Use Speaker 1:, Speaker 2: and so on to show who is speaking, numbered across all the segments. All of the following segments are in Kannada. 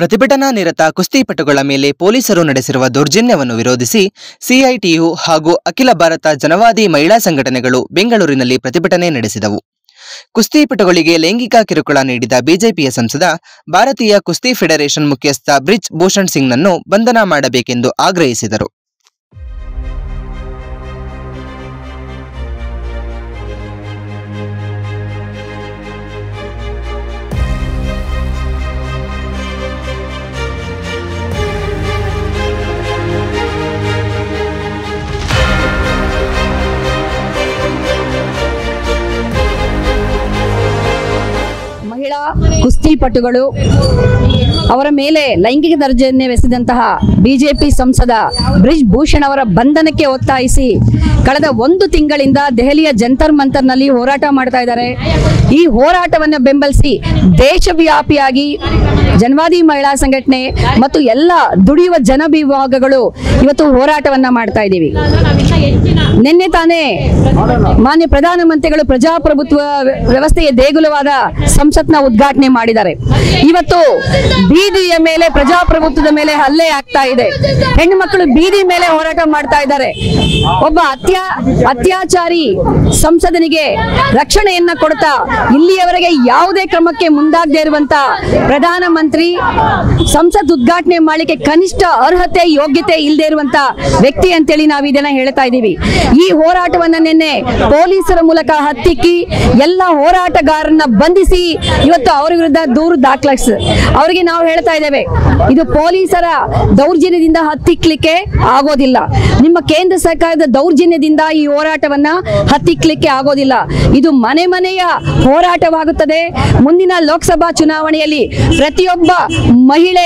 Speaker 1: ಪ್ರತಿಭಟನಾ ನಿರತ ಕುಸ್ತಿಪಟುಗಳ ಮೇಲೆ ಪೊಲೀಸರು ನಡೆಸಿರುವ ದೌರ್ಜನ್ಯವನ್ನು ವಿರೋಧಿಸಿ ಸಿಐಟಿಯು ಹಾಗೂ ಅಖಿಲ ಭಾರತ ಜನವಾದಿ ಮಹಿಳಾ ಸಂಘಟನೆಗಳು ಬೆಂಗಳೂರಿನಲ್ಲಿ ಪ್ರತಿಭಟನೆ ನಡೆಸಿದವು ಕುಸ್ತಿಪಟುಗಳಿಗೆ ಲೈಂಗಿಕ ಕಿರುಕುಳ ನೀಡಿದ ಬಿಜೆಪಿಯ ಸಂಸದ ಭಾರತೀಯ ಕುಸ್ತಿ ಫೆಡರೇಷನ್ ಮುಖ್ಯಸ್ಥ ಬ್ರಿಜ್ ಭೂಷಣ್ ಸಿಂಗ್ನನ್ನು ಬಂಧನ ಮಾಡಬೇಕೆಂದು ಆಗ್ರಹಿಸಿದರು
Speaker 2: ಮಹಿಳಾ ಕುಸ್ತಿಪಟುಗಳು ಅವರ ಮೇಲೆ ಲೈಂಗಿಕ ದೌರ್ಜನ್ಯವೆಸೆದಂತಹ ಬಿಜೆಪಿ ಸಂಸದ ಬ್ರಿಜ್ ಭೂಷಣ್ ಅವರ ಬಂಧನಕ್ಕೆ ಒತ್ತಾಯಿಸಿ ಕಳೆದ ಒಂದು ತಿಂಗಳಿಂದ ದೆಹಲಿಯ ಜಂತರ್ ಮಂತರ್ನಲ್ಲಿ ಹೋರಾಟ ಮಾಡ್ತಾ ಇದ್ದಾರೆ ಈ ಹೋರಾಟವನ್ನು ಬೆಂಬಲಿಸಿ ದೇಶವ್ಯಾಪಿಯಾಗಿ ಜನವಾದಿ ಮಹಿಳಾ ಸಂಘಟನೆ ಮತ್ತು ಎಲ್ಲ ದುಡಿಯುವ ಜನ ವಿಭಾಗಗಳು ಇವತ್ತು ಹೋರಾಟವನ್ನ ಮಾಡ್ತಾ ಇದ್ದೀವಿ ನಿನ್ನೆ ತಾನೇ ಮಾನ್ಯ ಪ್ರಧಾನಮಂತ್ರಿಗಳು ಪ್ರಜಾಪ್ರಭುತ್ವ ವ್ಯ- ವ್ಯವಸ್ಥೆಯ ದೇಗುಲವಾದ ಸಂಸತ್ನ ಉದ್ಘಾಟನೆ ಮಾಡಿದ್ದಾರೆ ಇವತ್ತು ಬೀದಿಯ ಮೇಲೆ ಪ್ರಜಾಪ್ರಭುತ್ವದ ಮೇಲೆ ಹಲ್ಲೆ ಆಗ್ತಾ ಇದೆ ಹೆಣ್ಣು ಮಕ್ಕಳು ಬೀದಿ ಮೇಲೆ ಹೋರಾಟ ಮಾಡ್ತಾ ಇದ್ದಾರೆ ಒಬ್ಬ ಅತ್ಯಾ ಅತ್ಯಾಚಾರಿ ಸಂಸದನಿಗೆ ರಕ್ಷಣೆಯನ್ನ ಕೊಡ್ತಾ ಇಲ್ಲಿಯವರೆಗೆ ಯಾವುದೇ ಕ್ರಮಕ್ಕೆ ಮುಂದಾಗದೇ ಇರುವಂತ ಪ್ರಧಾನಮಂತ್ರಿ ಸಂಸತ್ ಉದ್ಘಾಟನೆ ಮಾಡಲಿಕ್ಕೆ ಕನಿಷ್ಠ ಅರ್ಹತೆ ಯೋಗ್ಯತೆ ಇಲ್ಲದೆ ಇರುವಂತ ವ್ಯಕ್ತಿ ಅಂತೇಳಿ ನಾವು ಇದನ್ನ ಹೇಳ್ತಾ ಇದ್ದೀವಿ ಈ ಹೋರಾಟವನ್ನ ನಿನ್ನೆ ಪೊಲೀಸರ ಮೂಲಕ ಹತ್ತಿಕ್ಕಿ ಎಲ್ಲ ಹೋರಾಟಗಾರರನ್ನ ಬಂಧಿಸಿ ಇವತ್ತು ಅವರ ವಿರುದ್ಧ ದೂರು ದಾಖಲಿಸ್ ಅವರಿಗೆ ನಾವು ಹೇಳ್ತಾ ಇದ್ದೇವೆ ಇದು ಪೊಲೀಸರ ದೌರ್ಜನ್ಯದಿಂದ ಹತ್ತಿಕ್ಲಿಕ್ಕೆ ಆಗೋದಿಲ್ಲ ನಿಮ್ಮ ಕೇಂದ್ರ ಸರ್ಕಾರದ ದೌರ್ಜನ್ಯದಿಂದ ಈ ಹೋರಾಟವನ್ನ ಹತ್ತಿಕ್ಲಿಕ್ಕೆ ಆಗೋದಿಲ್ಲ ಇದು ಮನೆ ಮನೆಯ ಹೋರಾಟವಾಗುತ್ತದೆ ಮುಂದಿನ ಲೋಕಸಭಾ ಚುನಾವಣೆಯಲ್ಲಿ ಪ್ರತಿಯೊಬ್ಬ ಮಹಿಳೆ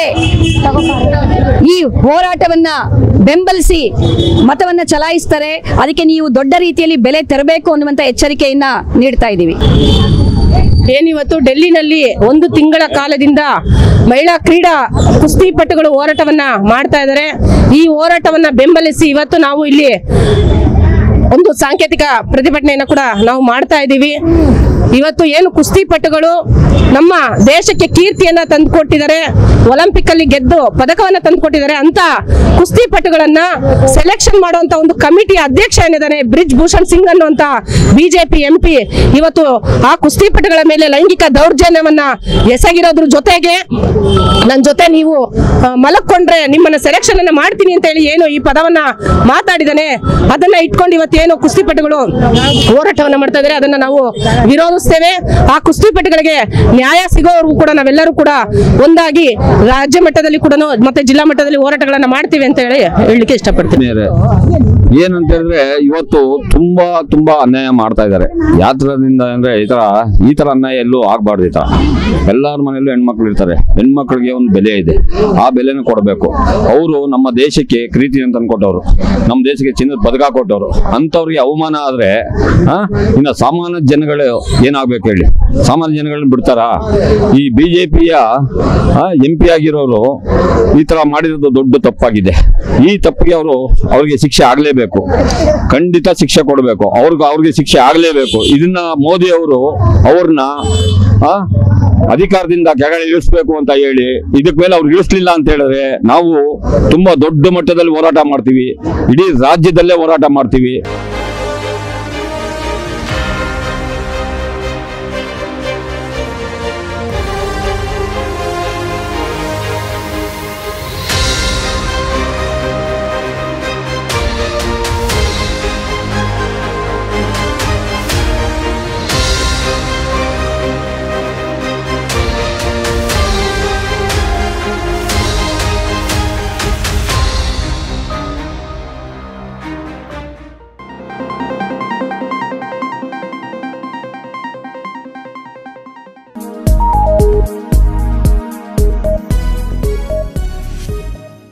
Speaker 2: ಈ ಹೋರಾಟವನ್ನ ಬೆಂಬಲಿಸಿ ಮತವನ್ನ ಚಲಾಯಿಸ್ತಾರೆ ಅದಕ್ಕೆ ನೀವು ದೊಡ್ಡ ರೀತಿಯಲ್ಲಿ ಬೆಲೆ ತೆರಬೇಕು ಅನ್ನುವಂತ ಎಚ್ಚರಿಕೆಯನ್ನ ನೀಡ್ತಾ ಇದ್ದೀವಿ
Speaker 3: ಏನಿವತ್ತು ಡೆಲ್ಲಿನಲ್ಲಿ ಒಂದು ತಿಂಗಳ ಕಾಲದಿಂದ ಮಹಿಳಾ ಕ್ರೀಡಾ ಕುಸ್ತಿಪಟುಗಳು ಹೋರಾಟವನ್ನ ಮಾಡ್ತಾ ಇದ್ದಾರೆ ಈ ಹೋರಾಟವನ್ನ ಬೆಂಬಲಿಸಿ ಇವತ್ತು ನಾವು ಇಲ್ಲಿ ಒಂದು ಸಾಂಕೇತಿಕ ಪ್ರತಿಭಟನೆಯನ್ನ ಕೂಡ ನಾವು ಮಾಡ್ತಾ ಇದ್ದೀವಿ ಇವತ್ತು ಏನು ಕುಸ್ತಿಪಟುಗಳು ನಮ್ಮ ದೇಶಕ್ಕೆ ಕೀರ್ತಿಯನ್ನ ತಂದುಕೊಟ್ಟಿದ್ದಾರೆ ಒಲಿಂಪಿಕ್ ಅಲ್ಲಿ ಗೆದ್ದು ಪದಕವನ್ನ ತಂದುಕೊಟ್ಟಿದ್ದಾರೆ ಅಂತ ಕುಸ್ತಿಪಟುಗಳನ್ನ ಸೆಲೆಕ್ಷನ್ ಮಾಡುವಂತ ಒಂದು ಕಮಿಟಿ ಅಧ್ಯಕ್ಷ ಏನಿದ್ದಾನೆ ಬ್ರಿಜ್ ಭೂಷಣ್ ಸಿಂಗ್ ಅನ್ನುವಂತ ಬಿಜೆಪಿ ಎಂಪಿ ಇವತ್ತು ಆ ಕುಸ್ತಿಪಟುಗಳ ಮೇಲೆ ಲೈಂಗಿಕ ದೌರ್ಜನ್ಯವನ್ನ ಎಸಗಿರೋದ್ರ ಜೊತೆಗೆ ನನ್ನ ಜೊತೆ ನೀವು ಆ, ಮಲಕ್ಕೊಂಡ್ರೆ ನಿಮ್ಮನ್ನ ಸೆಲೆಕ್ಷನ್ ಅನ್ನ ಮಾಡ್ತೀನಿ ಅಂತ ಹೇಳಿ ಏನು ಈ ಪದವನ್ನ ಮಾತಾಡಿದಾನೆ ಅದನ್ನ ಇಟ್ಕೊಂಡು ಇವತ್ತೇನು ಕುಸ್ತಿಪಟುಗಳು ಹೋರಾಟವನ್ನ ಮಾಡ್ತಾ ಇದ್ದಾರೆ ಅದನ್ನ ನಾವು ವಿರೋಧಿಸ್ತೇವೆ ಆ ಕುಸ್ತಿಪಟುಗಳಿಗೆ ನ್ಯಾಯ ಸಿಗೋವರೆಗೂ ಕೂಡ ನಾವೆಲ್ಲರೂ ಕೂಡ ಒಂದಾಗಿ ರಾಜ್ಯ ಮಟ್ಟದಲ್ಲಿ ಕೂಡ ಮತ್ತೆ ಜಿಲ್ಲಾ ಮಟ್ಟದಲ್ಲಿ ಹೋರಾಟಗಳನ್ನ ಮಾಡ್ತೀವಿ ಅಂತ ಹೇಳಿ ಹೇಳಲಿಕ್ಕೆ ಇಷ್ಟಪಡ್ತೀನಿ
Speaker 4: ಮೇರೆ ಏನಂತ ಹೇಳಿದ್ರೆ ಇವತ್ತು ತುಂಬಾ ತುಂಬಾ ಅನ್ಯಾಯ ಮಾಡ್ತಾ ಇದ್ದಾರೆ ಯಾತ್ರದಿಂದ ಅಂದ್ರೆ ಈ ತರ ಈ ತರ ಅನ್ಯಾಯ ಎಲ್ಲೂ ಆಗ್ಬಾರ್ದು ಈ ತರ ಎಲ್ಲಾರ ಮನೆಯಲ್ಲೂ ಹೆಣ್ಮಕ್ಳು ಇರ್ತಾರೆ ಹೆಣ್ಮಕ್ಳಿಗೆ ಒಂದು ಬೆಲೆ ಇದೆ ಆ ಬೆಲೆನ ಕೊಡಬೇಕು ಅವರು ನಮ್ಮ ದೇಶಕ್ಕೆ ಪ್ರೀತಿ ಅಂತ ಕೊಟ್ಟವರು ನಮ್ಮ ದೇಶಕ್ಕೆ ಚಿನ್ನದ ಪದಕ ಕೊಟ್ಟವರು ಅಂತವ್ರಿಗೆ ಅವಮಾನ ಆದ್ರೆ ಆ, ಇನ್ನು ಸಾಮಾನ್ಯ ಜನಗಳು ಏನಾಗ್ಬೇಕು ಹೇಳಿ ಸಾಮಾನ್ಯ ಜನಗಳನ್ನ ಬಿಡ್ತಾರ ಈ ಬಿಜೆಪಿಯ ಎಂ ಪಿ ಆಗಿರೋರು ಈ ತರ ಮಾಡಿರೋದು ದೊಡ್ಡ ತಪ್ಪಾಗಿದೆ ಈ ತಪ್ಪಿಗೆ ಅವರು ಅವ್ರಿಗೆ ಶಿಕ್ಷೆ ಆಗ್ಲೇಬೇಕು ಖಂಡಿತ ಶಿಕ್ಷೆ ಕೊಡಬೇಕು ಅವ್ರಿಗೆ ಅವ್ರಿಗೆ ಶಿಕ್ಷೆ ಆಗ್ಲೇಬೇಕು ಇದನ್ನ ಮೋದಿ ಅವರು ಅವ್ರನ್ನ ಆ, ಅಧಿಕಾರದಿಂದ ಕೆಳಗಡೆ ಇಳಿಸ್ಬೇಕು ಅಂತ ಹೇಳಿ ಇದಕ್ ಮೇಲೆ ಅವ್ರು ಇಳಿಸ್ಲಿಲ್ಲ ಅಂತ ಹೇಳಿದ್ರೆ ನಾವು ತುಂಬಾ ದೊಡ್ಡ ಮಟ್ಟದಲ್ಲಿ ಹೋರಾಟ ಮಾಡ್ತೀವಿ ಇಡೀ ರಾಜ್ಯದಲ್ಲೇ ಹೋರಾಟ ಮಾಡ್ತೀವಿ